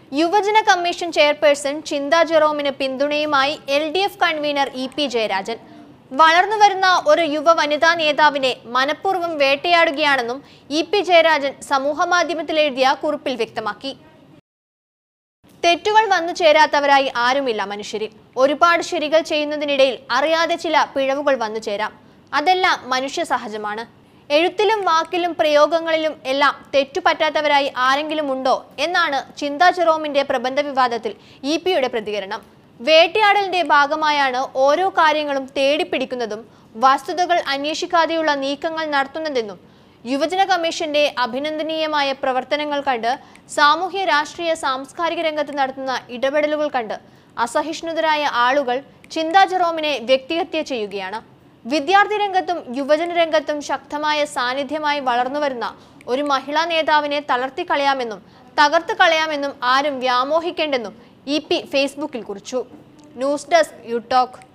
യുവജന commission chairperson Chintha ജെറോമിന് പിന്തുണയുമായി L D F convener E P Jayarajan വളർന്നുവരുന്ന ഒരു യുവ വനിതാ നേതാവിനെ മനഃപൂർവ്വം വേട്ടയാടുകയാണെന്നും ഇ പി ജയരാജൻ സമൂഹമാധ്യമത്തിൽ എഴുതിയ കുറിപ്പിൽ വ്യക്തമാക്കി തെറ്റുകൾ വന്നു ചേരാത്തവരായി ആരുമില്ല മനുഷ്യരിൽ ഒരുപാട് ശരികൾ ചെയ്യുന്നതിനിടയിൽ അറിയാതെ ചില പിഴവുകൾ വന്നു ചേരാം അതെല്ലാം മനുഷ്യ സഹജമാണ് എഴുത്തിലും വാക്കിലും പ്രയോഗങ്ങളിലും എല്ലാം തെറ്റുപറ്റാത്തവരായി ആരെങ്കിലും ഉണ്ടോ എന്നാണ് ചിന്താ ജെറോമിന്റെ പ്രബന്ധ വിവാദത്തിൽ ഇ പിയുടെ പ്രതികരണം വേട്ടയാടലിന്റെ ഭാഗമായാണ് ഓരോ കാര്യങ്ങളും തേടിപ്പിടിക്കുന്നതും വസ്തുതകൾ അന്വേഷിക്കാതെയുള്ള നീക്കങ്ങൾ നടത്തുന്നതെന്നും യുവജന കമ്മീഷന്റെ അഭിനന്ദനീയമായ പ്രവർത്തനങ്ങൾ കണ്ട് സാമൂഹ്യ രാഷ്ട്രീയ സാംസ്കാരിക രംഗത്ത് നടത്തുന്ന ഇടപെടലുകൾ കണ്ട് അസഹിഷ്ണുതരായ ആളുകൾ ചിന്താ ജെറോമിനെ വ്യക്തിഹത്യ ചെയ്യുകയാണ് വിദ്യാർത്ഥി രംഗത്തും യുവജന രംഗത്തും ശക്തമായ സാന്നിധ്യമായി വളർന്നുവരുന്ന ഒരു മഹിളാ നേതാവിനെ തളർത്തിക്കളയാമെന്നും തകർത്ത് കളയാമെന്നും ആരും വ്യാമോഹിക്കേണ്ടെന്നും ഇ പി ഫേസ്ബുക്കിൽ കുറിച്ചു ന്യൂസ് ഡെസ്ക് യു ടോക്ക്